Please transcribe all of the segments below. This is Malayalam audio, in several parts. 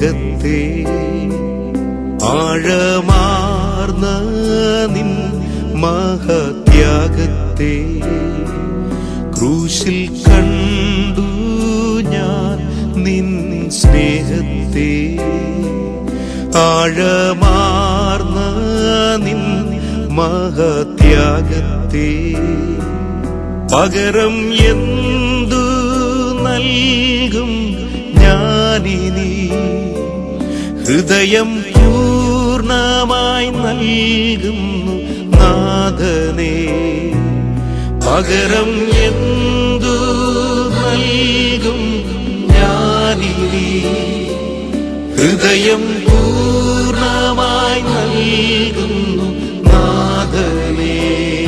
സ്നേഹത്തെ ആഴമാർന്ന നിൻ മഹത്യാഗത്തെ ക്രൂശിൽ കണ്ടു ഞാൻ നിൻ സ്നേഹത്തെ ആഴമാർന്ന നിൻ മഹത്യാഗത്തെ പകരം എന്തു നൽകും ഞാനിനി ഹൃദയം പൂർണ്ണമായി നൽകുന്നു നാഥനെ പകരം എന്തു നൽകും ഞാനിനി ഹൃദയം പൂർണ്ണമായി നൽകുന്നു നാഥനേ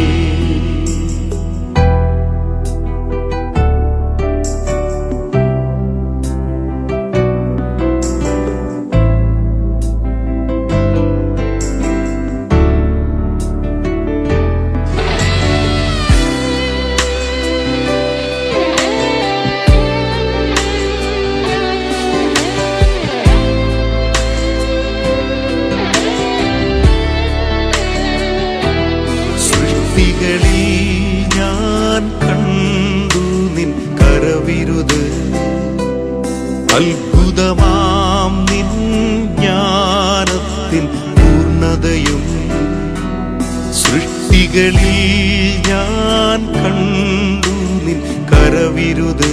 സൃഷ്ടികളിൽ ഞാൻ കണ്ടു നിൻ കരവിരുത് അത്ഭുതമാം നിൻ ജ്ഞാനത്തിൻ പൂർണ്ണതയും സൃഷ്ടികളിൽ ഞാൻ കണ്ടു നിൻ കരവിരുത്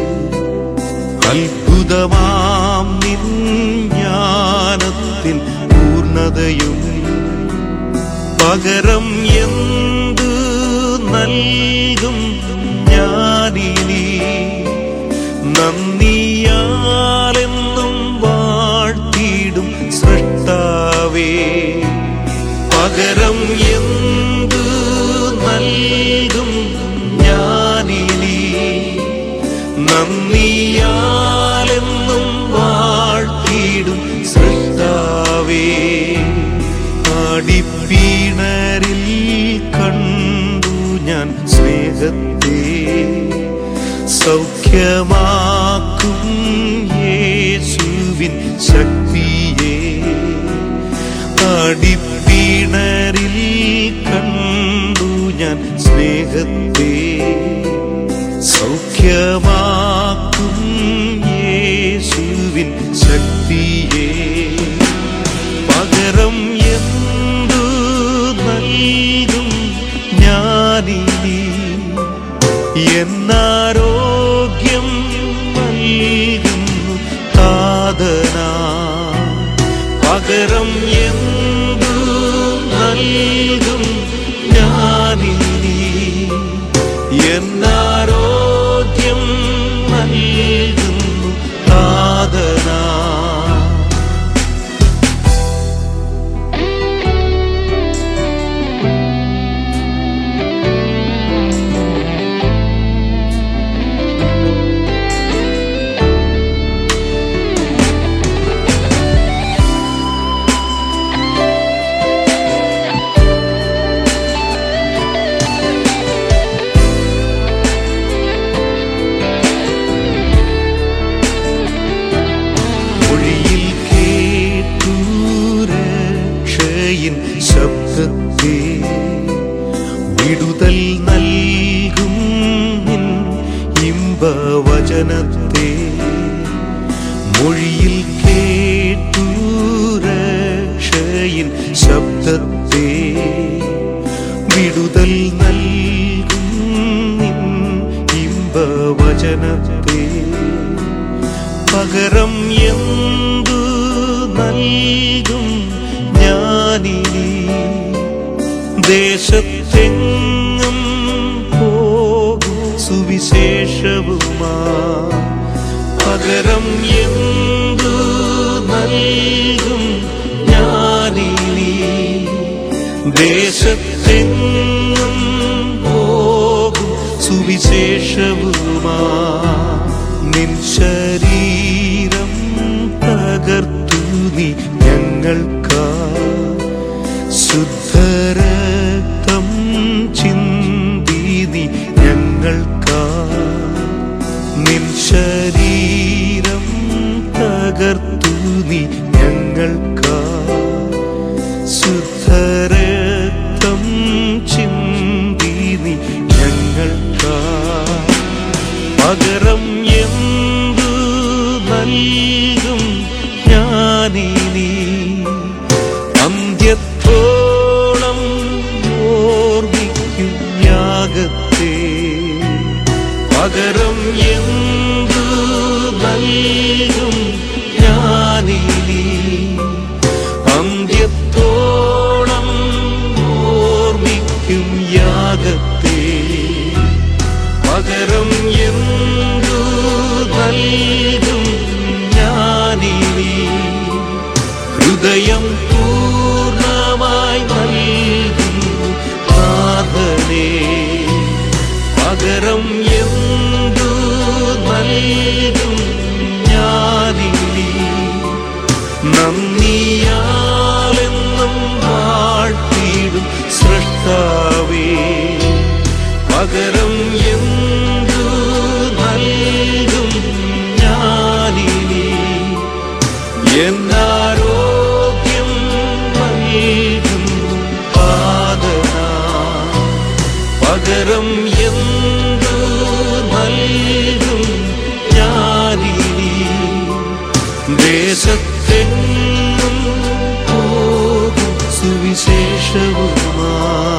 അത്ഭുതമാം നിൻ ജ്ഞാനത്തിൻ പൂർണ്ണതയും പകരം എന്തു നൽകും ഞാനിനി നന്ദിയാലെന്നും വാഴ്ത്തിയിടും സൃഷ്ടാവേ പകരം എന്തു നൽകും ഞാനിനി നന്ദിയാലെന്നും വാഴ്ത്തിയിടും സൃഷ്ടാവേ ആടിപ്പീണരിൽ കണ്ടു ഞാൻ സ്നേഹത്തെ സൗഖ്യമാക്കും യേശുവിൻ ശക്തിയെ ആടിപ്പീണരിൽ കണ്ടു ഞാൻ സ്നേഹത്തെ സൗഖ്യമാക്കും യേശുവിൻ ശക്തിയെ പകരം എന്തു നൽകും ഞാനിനി എന്നാരോഗ്യം നൽകുന്നു താതനാ പകരം എന്തു നൽകും ഞാനിനി എന്നാരോഗ്യം നൽകുന്നു താതനാ മൊഴിയിൽ കേട്ടു രക്ഷയിൻ ശബ്ദത്തെ വിടുതൽ നൽകും നിൻ ഇമ്പവചനത്തെ മൊഴിയിൽ കേട്ടു രക്ഷയിൻ ശബ്ദത്തെ വിടുതൽ നൽകും നിൻ ഇമ്പവചനത്തെ പകരം എന്തു നൽകും ഞാനിനി ദേശത്തെങ്ങും പോകും സുവിശേഷവുമാ പകരം എന്തു നൽകും ഞാനിനി ദേശത്തെങ്ങും പോകും സുവിശേഷവുമാ നിൻ ശരീരം തകർത്തു നീ ഞങ്ങൾക്കാ ശുദ്ധരക്തം ചിന്തി നീ ഞങ്ങൾക്കാ നിൻ ശരീരം തകർത്തു നീ ഞങ്ങൾക്കാ ശുദ്ധരക്തം ചിന്തി നീ ഞങ്ങൾക്കാ പകരം എന്തു നൽകും ഞാനിനി അന്ത്യത്തോളം ഓർമ്മിക്കും യാഗത്തെ പകരം എന്തു നൽകും ഞാനിനി അന്ത്യത്തോളം ഓർമ്മിക്കും യാഗത്തെ പകരം എന്തു നൽകും ഞാനിനി ഹൃദയം പൂർണ്ണമായി നൽകുന്നു നാഥനേ പകരം എന്തു നൽകും ഞാനിനി നന്ദിയാലെന്നും വാഴ്ത്തിയിടും സൃഷ്ടാവേ പകരം എന്തു നൽകും ഞാനിനി എന്നാരോഗ്യം നൽകും പാതന പകരം എന്തു നൽകും ഞാനിനി ദേശത്തെങ്ങും പോകും സുവിശേഷവുമാ